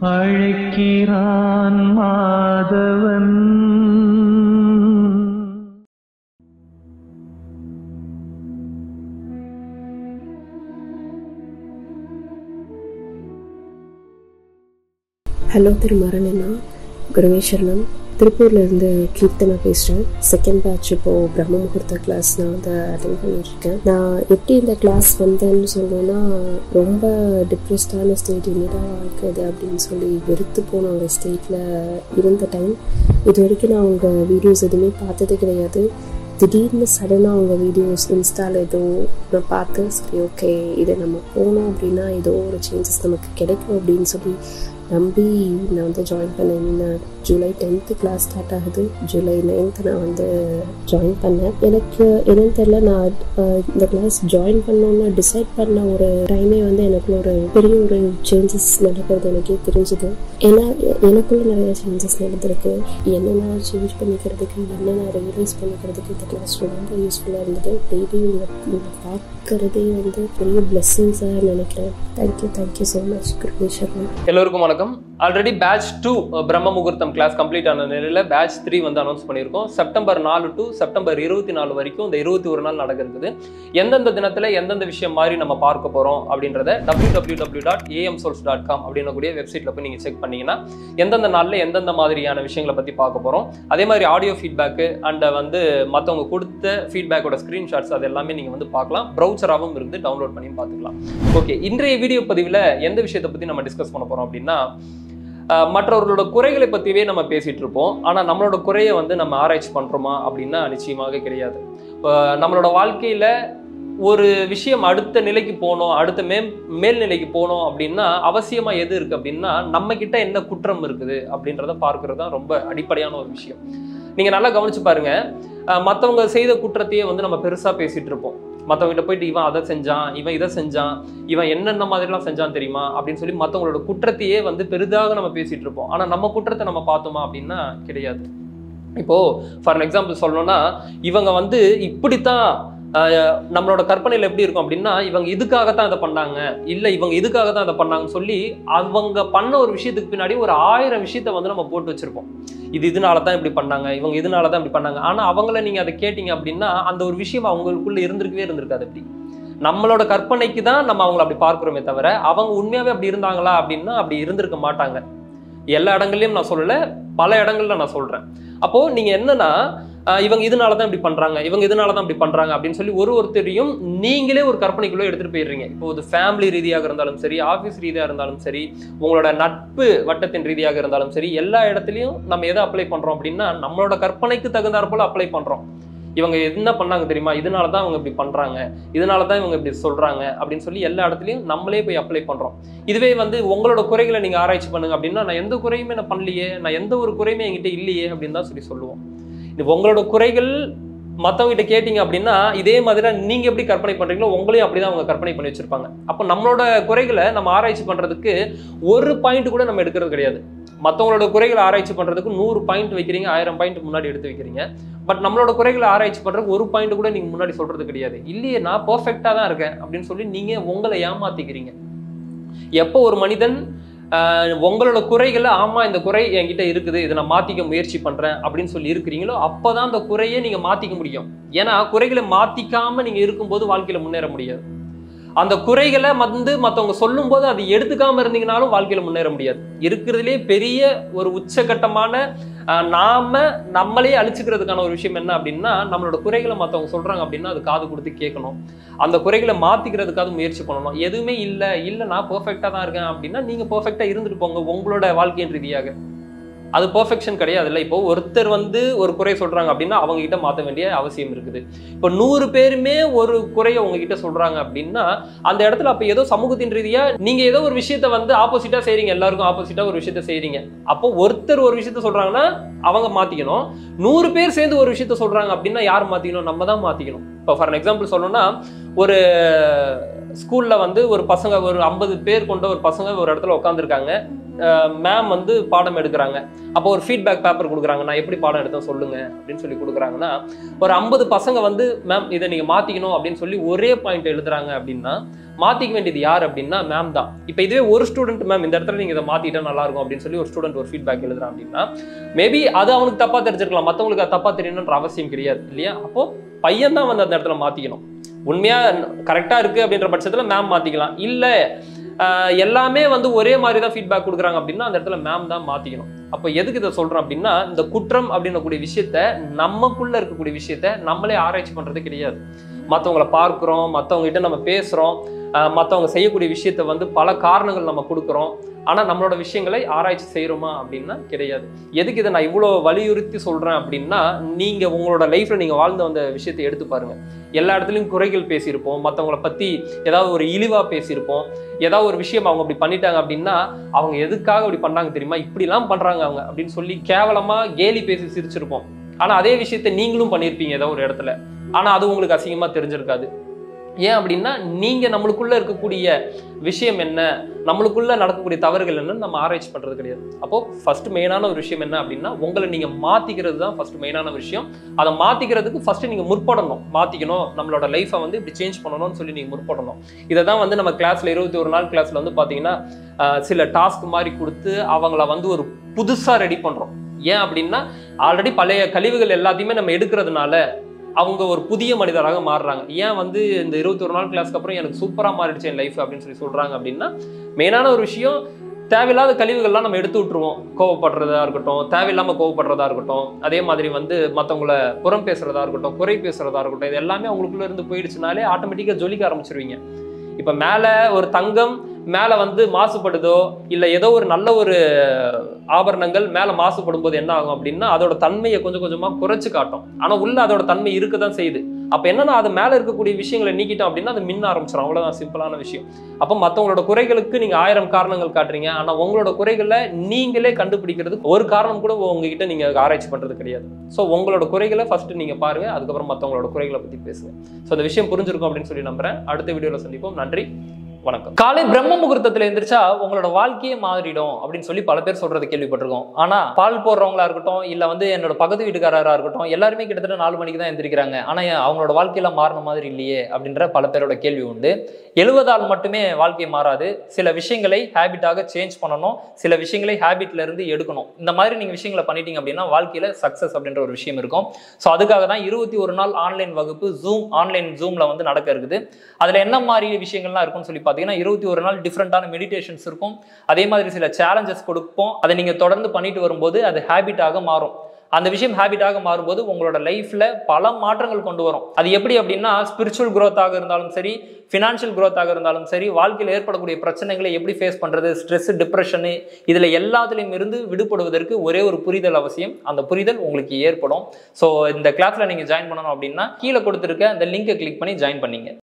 அழைக்கிறான் மாதவன் ஹலோ திருமாறன் அண்ணா குருவேஸ்வரனம் திருப்பூர்லேருந்து கீர்த்தனா பேசுகிறேன் செகண்ட் பேட்ச் இப்போது பிரம்ம முகூர்த்த கிளாஸ் நான் வந்து அட்டன் பண்ணியிருக்கேன் நான் எப்படி இந்த கிளாஸ் வந்தேன்னு சொல்லணும்னா ரொம்ப டிப்ரெஸ்டான ஸ்டேட் என்னடா வாழ்க்கை இது அப்படின்னு சொல்லி வெறுத்து போன ஒரு ஸ்டேட்டில் இருந்த டைம் இது வரைக்கும் நான் உங்கள் வீடியோஸ் எதுவுமே பார்த்தது கிடையாது திடீர்னு சடனாக அவங்க வீடியோஸ் இன்ஸ்டாவில் ஏதோ நான் பார்த்து சரி ஓகே இதை நம்ம போனோம் அப்படின்னா ஏதோ ஒரு சேஞ்சஸ் நமக்கு கிடைக்கும் அப்படின்னு சொல்லி நம்பி நான் வந்து ஜாயின் பண்ணேன் நான் ஜூலை டென்த்து கிளாஸ் ஸ்டார்ட் ஆகுது ஜூலை நைன்த்து நான் வந்து ஜாயின் பண்ணேன் எனக்கு என்னன்னு தெரியல நான் அஹ், இந்த கிளாஸ் ஜாயின் பண்ணோன்னு டிசைட் பண்ண ஒரு டைமே வந்து எனக்குள்ள ஒரு பெரிய ஒரு சேஞ்சஸ் நடக்கிறது எனக்கே தெரிஞ்சுது ஏன்னா எ- எனக்குள்ள நிறைய சேஞ்சஸ் நடந்திருக்கு என்ன நான் சேஞ்ச் பண்ணிக்கிறதுக்கு என்ன நான் ரியலைஸ் பண்ணிக்கிறதுக்கு இந்த கிளாஸ் ரொம்ப யூஸ்ஃபுல்லாக இருந்தது டெய்லி உங்களை பார்க்கறதே வந்து பெரிய பிளெஸ்ஸிங்ஸாக நினைக்கிறேன் thank you thank you so much Guruveswaran எல்லோருக்கும் வணக்கம் ஆல்ரெடி பேட்ச் டூ பிரம்ம முகூர்த்தம் கிளாஸ் கம்ப்ளீட் ஆன நிலையில் பேட்ச் த்ரீ வந்து அனௌன்ஸ் பண்ணியிருக்கோம் செப்டம்பர் நாலு டு செப்டம்பர் இருபத்தி நாலு வரைக்கும் இந்த இருபத்தி ஒரு நாள் நடக்கிறது எந்தெந்த தினத்தில் எந்தெந்த விஷயம் மாதிரி நம்ம பார்க்க போகிறோம் அப்படின்றத W W W dot A M source dot com அப்படின்னக்கூடிய வெப்சைட்டில் போய் நீங்கள் செக் பண்ணீங்கன்னா எந்தெந்த நாளில் எந்தெந்த மாதிரியான விஷயங்களை பற்றி பார்க்க போகிறோம் அதே மாதிரி ஆடியோ ஃபீட்பேக்கு அண்ட் வந்து மற்றவங்க கொடுத்த ஃபீட்பேக்கோட ஸ்க்ரீன்ஷாட்ஸ் அது எல்லாமே நீங்கள் வந்து பார்க்கலாம் ப்ரௌச்சராகவும் இருந்து டவுன்லோட் பண்ணி பார்த்துக்கலாம் ஓகே இன்றைய வீடியோ பதிவில் எந்த விஷயத்தை பற்றி நம்ம டிஸ்கஸ் பண்ண போகிறோம் அப்படின்னா அஹ், மற்றவர்களோட குறைகளை பற்றியே நம்ம பேசிகிட்டு இருப்போம் ஆனால் நம்மளோட குறையை வந்து நம்ம ஆராய்ச்சி பண்ணுறோமா அப்படின்னா நிச்சயமாக கிடையாது அஹ், நம்மளோட வாழ்க்கையில் ஒரு விஷயம் அடுத்த நிலைக்கு போகணும் அடுத்த மே மேல்நிலைக்கு போகணும் அப்படின்னா அவசியமாக எது இருக்குது அப்படின்னா நம்ம கிட்ட என்ன குற்றம் இருக்குது அப்படின்றத பார்க்கறது தான் ரொம்ப அடிப்படையான ஒரு விஷயம் நீங்கள் நல்லா கவனிச்சு பாருங்க மற்றவங்க செய்த குற்றத்தையே வந்து நம்ம பெருசாக பேசிகிட்டு இருப்போம் மற்றவங்ககிட்ட போயிட்டு இவன் அதை செஞ்சான் இவன் இதை செஞ்சான் இவன் என்னென்ன மாதிரிலாம் செஞ்சான் தெரியுமா அப்படின்னு சொல்லி மற்றவங்களோட குற்றத்தையே வந்து பெரிதாக நம்ம பேசிட்டு இருப்போம் ஆனால் நம்ம குற்றத்தை நம்ம பார்த்தோமா அப்படின்னா கிடையாது இப்போ ஃபார் எக்ஸாம்பிள் சொல்லணும்னா இவங்க வந்து இப்படித்தான் ஆஹ், நம்மளோட கற்பனையில் எப்படி இருக்கும் அப்படின்னா இவங்க இதுக்காகத்தான் இதை பண்ணாங்க இல்லை இவங்க இதுக்காக தான் இதை பண்ணாங்கன்னு சொல்லி அவங்க பண்ண ஒரு விஷயத்துக்கு பின்னாடி ஒரு ஆயிரம் விஷயத்த வந்து நம்ம போட்டு வச்சிருப்போம் இது இதனால தான் இப்படி பண்ணாங்க இவங்க இதனால தான் இப்படி பண்ணாங்க ஆனால் அவங்கள நீங்கள் அதை கேட்டிங்க அப்படின்னா அந்த ஒரு விஷயம் அவங்களுக்குள்ள இருந்திருக்கவே இருந்திருக்காது அப்படி நம்மளோட கற்பனைக்கு தான் நம்ம அவங்கள அப்படி பார்க்குறோமே தவிர அவங்க உண்மையாவே அப்படி இருந்தாங்களா அப்படின்னா அப்படி இருந்திருக்க மாட்டாங்க எல்லா இடங்கள்லையும் நான் சொல்லல பல இடங்கள்ல நான் சொல்றேன் அப்போ நீங்க என்னன்னா ஆஹ் இவங்க இதனால தான் இப்படி பண்றாங்க இவங்க இதனால தான் இப்படி பண்றாங்க அப்படின்னு சொல்லி ஒரு ஒருத்தரையும் நீங்களே ஒரு கற்பனைக்குள்ள எடுத்துட்டு போயிடுறீங்க இப்போ இது ஃபேமிலி ரீதியாக இருந்தாலும் சரி ஆஃபீஸ் ரீதியாக இருந்தாலும் சரி உங்களோட நட்பு வட்டத்தின் ரீதியாக இருந்தாலும் சரி எல்லா இடத்துலையும் நம்ம எதை அப்ளை பண்றோம் அப்படின்னா நம்மளோட கற்பனைக்கு தகுந்தாற் போல அப்ளை பண்றோம் இவங்க என்ன பண்ணாங்க தெரியுமா இதனால தான் அவங்க இப்படி பண்றாங்க இதனால தான் இவங்க இப்படி சொல்றாங்க அப்படின்னு சொல்லி எல்லா இடத்துலையும் நம்மளே போய் அப்ளை பண்றோம் இதுவே வந்து உங்களோட குறைகளை நீங்க ஆராய்ச்சி பண்ணுங்க அப்படின்னா நான் எந்த குறையுமே நான் பண்ணலையே நான் எந்த ஒரு குறையுமே என்கிட்ட இல்லையே அப்படின்னு தான் சொல்லி சொல்லுவோம் இது உங்களோட குறைகள் மற்றவங்க கிட்ட கேட்டிங்க அப்படின்னா இதே மாதிரி தான் நீங்க எப்படி கற்பனை பண்றீங்களோ உங்களையும் அப்படிதான் அவங்க கற்பனை பண்ணி வச்சிருப்பாங்க அப்போ நம்மளோட குறைகளை நம்ம ஆராய்ச்சி பண்றதுக்கு ஒரு பாயிண்ட் கூட நம்ம எடுக்கிறது கிடையாது மற்றவங்களோட குறைகளை ஆராய்ச்சி பண்றதுக்கு நூறு பாயிண்ட் வைக்கிறீங்க ஆயிரம் பாயிண்ட் முன்னாடி எடுத்து வைக்கிறீங்க பட் நம்மளோட குறைகளை ஆராய்ச்சி பண்றதுக்கு ஒரு பாயிண்ட் கூட நீங்க முன்னாடி சொல்றது கிடையாது இல்லையே நான் பர்ஃபெக்டா தான் இருக்கேன் அப்படின்னு சொல்லி நீங்க உங்களை ஏமாத்திக்கிறீங்க எப்போ ஒரு மனிதன் ஆஹ், உங்களோட குறைகளை ஆமா இந்த குறை என்கிட்ட இருக்குது இதை நான் மாத்திக்க முயற்சி பண்றேன் அப்படின்னு சொல்லி இருக்கிறீங்களோ அப்பதான் அந்த குறையை நீங்க மாத்திக்க முடியும் ஏன்னா குறைகளை மாத்திக்காம நீங்க இருக்கும்போது வாழ்க்கையில முன்னேற முடியாது அந்த குறைகளை வந்து மற்றவங்க சொல்லும்போது அது எடுத்துக்காம இருந்தீங்கனாலும் வாழ்க்கையில முன்னேற முடியாது இருக்கிறதுலே பெரிய ஒரு உச்சகட்டமான ஆஹ், நாம நம்மளே அழிச்சுக்கிறதுக்கான ஒரு விஷயம் என்ன அப்படின்னா நம்மளோட குறைகளை மற்றவங்க சொல்றாங்க அப்படின்னா அது காது கொடுத்து கேட்கணும் அந்த குறைகளை மாத்திக்கிறதுக்காக முயற்சி பண்ணணும் எதுவுமே இல்லை இல்லை நான் பெர்ஃபெக்டாக தான் இருக்கேன் அப்படின்னா நீங்க பெர்ஃபெக்டாக இருந்துட்டு போங்க உங்களோட வாழ்க்கையின் ரீதியாக அது பெர்ஃபெக்ஷன் கிடையாது இல்லை இப்போ ஒருத்தர் வந்து ஒரு குறை சொல்றாங்க அப்படின்னா அவங்க கிட்ட மாற்ற வேண்டிய அவசியம் இருக்குது இப்போ நூறு பேருமே ஒரு குறையை உங்ககிட்ட சொல்றாங்க அப்படின்னா அந்த இடத்துல அப்போ ஏதோ சமூகத்தின் ரீதியா நீங்க ஏதோ ஒரு விஷயத்த வந்து ஆப்போசிட்டா செய்றீங்க எல்லாருக்கும் ஆப்போசிட்டா ஒரு விஷயத்த செய்றீங்க அப்போ ஒருத்தர் ஒரு விஷயத்த சொல்றாங்கன்னா அவங்க மாத்திக்கணும் நூறு பேர் சேர்ந்து ஒரு விஷயத்த சொல்றாங்க அப்படின்னா யார் மாத்திக்கணும் நம்ம தான் மாத்திக்கணும் இப்போ ஃபார் எக்ஸாம்பிள் சொல்லணும்னா ஒரு ஸ்கூல்ல வந்து ஒரு பசங்க ஒரு ஐம்பது பேர் கொண்ட ஒரு பசங்க ஒரு இடத்துல உட்காந்துருக்காங்க மேம் வந்து பாடம் எடுக்கிறாங்க அப்போ ஒரு ஃபீட்பேக் பேப்பர் கொடுக்குறாங்க நான் எப்படி பாடம் எடுத்தேன் சொல்லுங்க அப்படின்னு சொல்லி கொடுக்குறாங்கன்னா ஒரு ஐம்பது பசங்க வந்து மேம் இதை நீங்க மாத்திக்கணும் அப்படின்னு சொல்லி ஒரே பாயிண்ட் எழுதுறாங்க அப்படின்னா மாத்திக்க வேண்டியது யார் அப்படின்னா மேம் தான் இப்போ இதுவே ஒரு ஸ்டூடெண்ட் மேம் இந்த இடத்துல நீங்க இதை மாத்திட்டா நல்லா இருக்கும் அப்படின்னு சொல்லி ஒரு ஸ்டூடெண்ட் ஒரு ஃபீட்பேக் எழுதுறான் அப்படின்னா மேபி அது அவனுக்கு தப்பா தெரிஞ்சிருக்கலாம் மற்றவங்களுக்கு அது தப்பா தெரியணுன்ற அவசியம் கிடையாது இல்லையா அப்போ பையன் தான் வந்து அந்த இடத்துல மாத்திக்கணும் உண்மையா கரெக்டா இருக்கு அப்படின்ற பட்சத்துல மேம் மாத்திக்கலாம் இல்ல ஆஹ் எல்லாமே வந்து ஒரே மாதிரி தான் ஃபீட்பேக் கொடுக்குறாங்க அப்படின்னா அந்த இடத்துல மேம் தான் மாத்திக்கணும் அப்போ எதுக்கு இதை சொல்றோம் அப்படின்னா இந்த குற்றம் அப்படின்னக்கூடிய விஷயத்த நமக்குள்ள இருக்கக்கூடிய விஷயத்த நம்மளே ஆராய்ச்சி பண்றது கிடையாது மற்றவங்களை பார்க்குறோம் மற்றவங்க கிட்ட நம்ம பேசுறோம் ஆஹ் மத்தவங்க செய்யக்கூடிய விஷயத்த வந்து பல காரணங்கள் நம்ம கொடுக்குறோம் ஆனா நம்மளோட விஷயங்களை ஆராய்ச்சி செய்யறோமா அப்படின்னா கிடையாது எதுக்கு இதை நான் இவ்வளோ வலியுறுத்தி சொல்றேன் அப்படின்னா நீங்க உங்களோட லைஃப்ல நீங்க வாழ்ந்த வந்த விஷயத்தை எடுத்து பாருங்க எல்லா இடத்துலையும் குறைகள் பேசியிருப்போம் மற்றவங்கள பத்தி ஏதாவது ஒரு இழிவா பேசியிருப்போம் ஏதாவது ஒரு விஷயம் அவங்க அப்படி பண்ணிட்டாங்க அப்படின்னா அவங்க எதுக்காக அப்படி பண்ணாங்க தெரியுமா இப்படிலாம் பண்றாங்க அவங்க அப்படின்னு சொல்லி கேவலமா கேலி பேசி சிரிச்சிருப்போம் ஆனா அதே விஷயத்த நீங்களும் பண்ணியிருப்பீங்க ஏதோ ஒரு இடத்துல ஆனா அது உங்களுக்கு அசிங்கமா தெரிஞ்சிருக்காது ஏன் அப்படின்னா நீங்க நம்மளுக்குள்ள இருக்கக்கூடிய விஷயம் என்ன நம்மளுக்குள்ள நடக்கக்கூடிய தவறுகள் என்னன்னு நம்ம ஆராய்ச்சி பண்றது கிடையாது அப்போ ஃபர்ஸ்ட் மெயினான ஒரு விஷயம் என்ன அப்படின்னா உங்களை நீங்க மாத்திக்கிறது தான் ஃபர்ஸ்ட் மெயினான விஷயம் அதை மாத்திக்கிறதுக்கு ஃபர்ஸ்ட் நீங்க முற்படணும் மாத்திக்கணும் நம்மளோட லைஃபை வந்து இப்படி சேஞ்ச் பண்ணணும்னு சொல்லி நீங்க முற்படணும் இதை தான் வந்து நம்ம கிளாஸ்ல இருபத்தி ஒரு நாள் கிளாஸ்ல வந்து பாத்தீங்கன்னா ஆஹ், சில டாஸ்க் மாதிரி கொடுத்து அவங்கள வந்து ஒரு புதுசா ரெடி பண்றோம் ஏன் அப்படின்னா ஆல்ரெடி பழைய கழிவுகள் எல்லாத்தையுமே நம்ம எடுக்கிறதுனால அவங்க ஒரு புதிய மனிதராக மாறுறாங்க ஏன் வந்து இந்த இருபத்தி ஒரு நாள் கிளாஸ்க்கு அப்புறம் எனக்கு சூப்பரா மாறிடுச்சு என் லைஃப் அப்படின்னு சொல்லி சொல்றாங்க அப்படின்னா மெயினான ஒரு விஷயம் தேவையில்லாத கழிவுகள்லாம் நம்ம எடுத்து விட்டுருவோம் கோவப்படுறதா இருக்கட்டும் தேவையில்லாம கோவப்படுறதா இருக்கட்டும் அதே மாதிரி வந்து மற்றவங்கள புறம் பேசுறதா இருக்கட்டும் குறை பேசுறதா இருக்கட்டும் இது எல்லாமே அவங்களுக்குள்ள இருந்து போயிடுச்சுனாலே ஆட்டோமேட்டிக்காக ஜொலிக்க ஆரம்பிச்சிருவீங்க இப்போ மேலே ஒரு தங்கம் மேலே வந்து மாசுபடுதோ இல்லை ஏதோ ஒரு நல்ல ஒரு ஆபரணங்கள் மேலே மாசுபடும் போது என்ன ஆகும் அப்படின்னா அதோட தன்மையை கொஞ்சம் கொஞ்சமாக குறைச்சு காட்டும் ஆனால் உள்ள அதோட தன்மை இருக்க தான் செய்யுது அப்போ என்னன்னா அது மேலே இருக்கக்கூடிய விஷயங்களை நீக்கிட்டோம் அப்படின்னா அது மின்ன ஆரம்பிச்சிடும் அவ்வளோதான் சிம்பிளான விஷயம் அப்போ மற்றவங்களோட குறைகளுக்கு நீங்கள் ஆயிரம் காரணங்கள் காட்டுறீங்க ஆனால் உங்களோட குறைகளை நீங்களே கண்டுபிடிக்கிறதுக்கு ஒரு காரணம் கூட உங்ககிட்ட நீங்கள் ஆராய்ச்சி பண்ணுறது கிடையாது ஸோ உங்களோட குறைகளை ஃபர்ஸ்ட் நீங்கள் பாருங்க அதுக்கப்புறம் மற்றவங்களோட குறைகளை பற்றி பேசுங்க ஸோ இந்த விஷயம் புரிஞ்சிருக்கும் அப்படின்னு சொல்லி நம்புறேன் அடுத்த வீடியோவில் சந்திப்போம் நன்றி வணக்கம் காலை பிரம்ம முகூர்த்தத்துல எந்திரிச்சா உங்களோட வாழ்க்கையே மாறிடும் அப்படின்னு சொல்லி பல பேர் சொல்றது கேள்விப்பட்டிருக்கோம் ஆனா பால் போடுறவங்களா இருக்கட்டும் இல்ல வந்து என்னோட பக்கத்து வீட்டுக்காரரா இருக்கட்டும் எல்லாருமே கிட்டத்தட்ட நாலு மணிக்கு தான் எந்திரிக்கிறாங்க ஆனா ஏன் அவங்களோட வாழ்க்கையில மாறின மாதிரி இல்லையே அப்படின்ற பல பேரோட கேள்வி உண்டு எழுவதால் மட்டுமே வாழ்க்கை மாறாது சில விஷயங்களை ஹேபிட்டாக சேஞ்ச் பண்ணணும் சில விஷயங்களை ஹேபிட்ல இருந்து எடுக்கணும் இந்த மாதிரி நீங்க விஷயங்களை பண்ணிட்டீங்க அப்படின்னா வாழ்க்கையில சக்சஸ் அப்படின்ற ஒரு விஷயம் இருக்கும் ஸோ அதுக்காக தான் இருபத்தி ஒரு நாள் ஆன்லைன் வகுப்பு ஜூம் ஆன்லைன் ஜூம்ல வந்து நடக்க இருக்குது அதுல என்ன மாதிரி விஷயங்கள்லாம் இருக்கும்னு சொல்லி பார்த்தீங்கன்னா இருபத்தி ஒரு நாள் டிஃப்ரெண்டான மெடிடேஷன்ஸ் இருக்கும் அதே மாதிரி சில சேலஞ்சஸ் கொடுப்போம் அதை நீங்க தொடர்ந்து பண்ணிட்டு வரும்போது அது ஹேபிட்டாக மாறும் அந்த விஷயம் ஹேபிட்டாக மாறும்போது உங்களோட லைஃப்ல பல மாற்றங்கள் கொண்டு வரும் அது எப்படி அப்படின்னா ஸ்பிரிச்சுவல் growth-ஆக இருந்தாலும் சரி ஃபினான்ஷியல் growth-ஆக இருந்தாலும் சரி வாழ்க்கையில் ஏற்படக்கூடிய பிரச்சனைகளை எப்படி ஃபேஸ் பண்றது ஸ்ட்ரெஸ் டிப்ரெஷனு இதுல எல்லாத்துலேயும் இருந்து விடுபடுவதற்கு ஒரே ஒரு புரிதல் அவசியம் அந்த புரிதல் உங்களுக்கு ஏற்படும் ஸோ இந்த கிளாஸ்ல நீங்க ஜாயின் பண்ணணும் அப்படின்னா கீழே கொடுத்துருக்க அந்த லிங்கை கிளிக் பண்ணி ஜாயின் பண்ணீங்க